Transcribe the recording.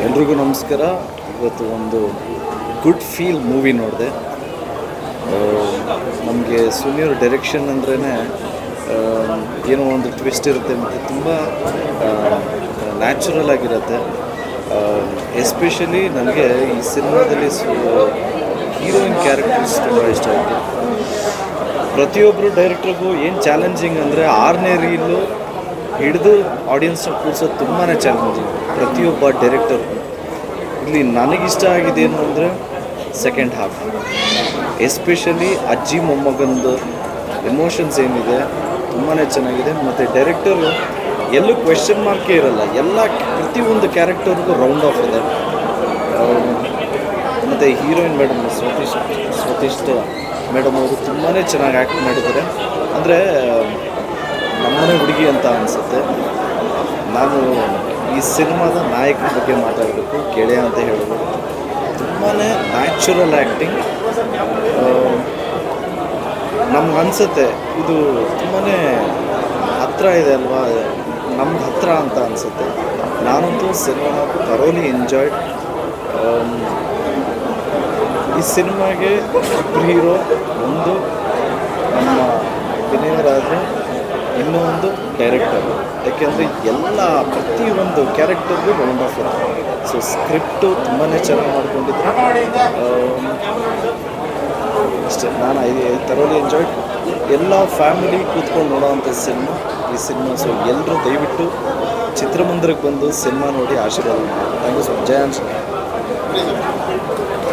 ಎಲ್ರಿಗೂ ನಮಸ್ಕಾರ ಇವತ್ತು ಒಂದು ಗುಡ್ ಫೀಲ್ ಮೂವಿ ನೋಡಿದೆ ನಮಗೆ ಸುನಿಯರ್ ಡೈರೆಕ್ಷನ್ ಅಂದ್ರೇ ಏನೋ ಒಂದು ಟ್ವಿಸ್ಟ್ ಇರುತ್ತೆ ಮತ್ತು ತುಂಬ ನ್ಯಾಚುರಲ್ ಆಗಿರುತ್ತೆ ಎಸ್ಪೆಷಲಿ ನನಗೆ ಈ ಸಿನಿಮಾದಲ್ಲಿ ಹೀರೋಯಿನ್ ಕ್ಯಾರೆಕ್ಟರ್ಸ್ ತುಂಬ ಇಷ್ಟ ಆಯಿತು ಪ್ರತಿಯೊಬ್ಬರು ಡೈರೆಕ್ಟ್ರಿಗೂ ಏನು ಚಾಲೆಂಜಿಂಗ್ ಅಂದರೆ ಆರನೇ ರೀಲು ಹಿಡಿದು ಆಡಿಯನ್ಸ್ನ ಕೂರಿಸೋದು ತುಂಬಾ ಚಾಲೆಂಜಿಂಗ್ ಪ್ರತಿಯೊಬ್ಬ ಡೈರೆಕ್ಟರ್ ಇಲ್ಲಿ ನನಗಿಷ್ಟ ಆಗಿದ್ದೇನು ಅಂದರೆ ಸೆಕೆಂಡ್ ಹಾಫ್ ಎಸ್ಪೆಷಲಿ ಅಜ್ಜಿ ಮೊಮ್ಮಗಂದು ಎಮೋಷನ್ಸ್ ಏನಿದೆ ತುಂಬಾ ಚೆನ್ನಾಗಿದೆ ಮತ್ತು ಡೈರೆಕ್ಟರು ಎಲ್ಲೂ ಕ್ವೆಶನ್ ಮಾರ್ಕೇ ಇರಲ್ಲ ಎಲ್ಲ ಪ್ರತಿಯೊಂದು ಕ್ಯಾರೆಕ್ಟರ್ಗೂ ರೌಂಡ್ ಆಫ್ ಇದೆ ಮತ್ತು heroine madam Swatish Swatish madam ಅವರು ತುಂಬಾ ಚೆನ್ನಾಗಿ ಆ್ಯಕ್ಟ್ ಮಾಡಿದ್ದಾರೆ ಅಂದರೆ ನಮ್ಮನೆ ಹುಡುಗಿ ಅಂತ ಅನಿಸುತ್ತೆ ನಾನು ಈ ಸಿನಿಮಾದ ನಾಯಕನ ಬಗ್ಗೆ ಮಾತಾಡಬೇಕು ಗೆಳೆಯ ಅಂತ ಹೇಳಬೇಕು ತುಂಬಾ ನ್ಯಾಚುರಲ್ ಆ್ಯಕ್ಟಿಂಗ್ ನಮ್ಗೆ ಅನಿಸುತ್ತೆ ಇದು ತುಂಬಾ ಹತ್ತಿರ ಇದೆ ಅಲ್ವಾ ನಮ್ಗೆ ಹತ್ತಿರ ಅಂತ ಅನಿಸುತ್ತೆ ನಾನಂತೂ ಸಿನಿಮಾ ಥರೋಲಿ ಎಂಜಾಯ್ಡ್ ಈ ಸಿನಿಮಾಗೆ ಇಬ್ಬರು ಹೀರೋ ಒಂದು ನಮ್ಮ ವಿನಯರಾಜು ಇನ್ನೊಂದು ಡೈರೆಕ್ಟರ್ ಯಾಕೆಂದರೆ ಎಲ್ಲ ಪ್ರತಿಯೊಂದು ಕ್ಯಾರೆಕ್ಟರ್ಗೂ ರೌಂಡ್ ಆಫ್ ಇರುತ್ತೆ ಸೊ ಸ್ಕ್ರಿಪ್ಟು ತುಂಬಾ ಚೆನ್ನಾಗಿ ಮಾಡ್ಕೊಂಡಿದ್ರು ಅಷ್ಟೇ ನಾನು ಐ ಥರೋಲಿ ಎಂಜಾಯ್ಡ್ ಎಲ್ಲ ಫ್ಯಾಮಿಲಿ ಕೂತ್ಕೊಂಡು ನೋಡೋವಂಥ ಸಿನಿಮಾ ಈ ಸಿನಿಮಾ ಸೊ ಎಲ್ಲರೂ ದಯವಿಟ್ಟು ಚಿತ್ರಮಂದಿರಕ್ಕೆ ಬಂದು ಸಿನಿಮಾ ನೋಡಿ ಆಶೀರ್ವಾದ ಮಾಡಿ thank you so much Jaya ಅನ್ಸ್